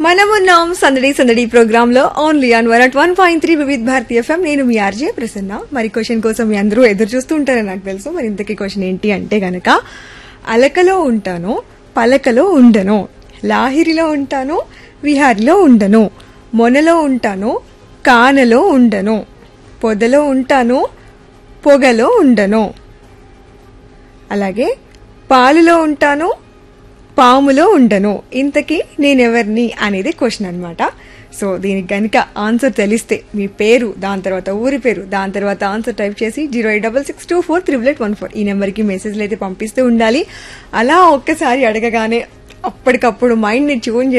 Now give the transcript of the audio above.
మనమున్నాం సందడి సందడి ప్రోగ్రామ్ లో only on one at one point three Vividh Bharati FM నేను మీ ఆర్జే ప్రసన్న మరి క్వశ్చన్ కోసం మీ అందరూ ఎదురు చూస్తూ ఉంటారని నాకు తెలుసు మరి ఇంతకీ క్వశ్చన్ ఏంటి అంటే గనక అలకలో ఉంటాను పలకలో ఉండను లాహిరిలో ఉంటాను విహారిలో ఉండను మొనలో ఉంటాను కానలో ఉండను పొదలో ఉంటాను పొగలో ఉండను అలాగే పాలులో ఉంటాను పాములో ఉండను ఇంతకీ నేనెవరిని అనేది క్వశ్చన్ అనమాట సో దీనికి కనుక ఆన్సర్ తెలిస్తే మీ పేరు దాని తర్వాత ఊరి పేరు దాని తర్వాత ఆన్సర్ టైప్ చేసి zero eight double six two four triple eight one four ఈ నెంబర్కి మెసేజ్లు అయితే పంపిస్తూ ఉండాలి అలా ఒక్కసారి అడగగానే అప్పటికప్పుడు మైండ్ని ట్యూన్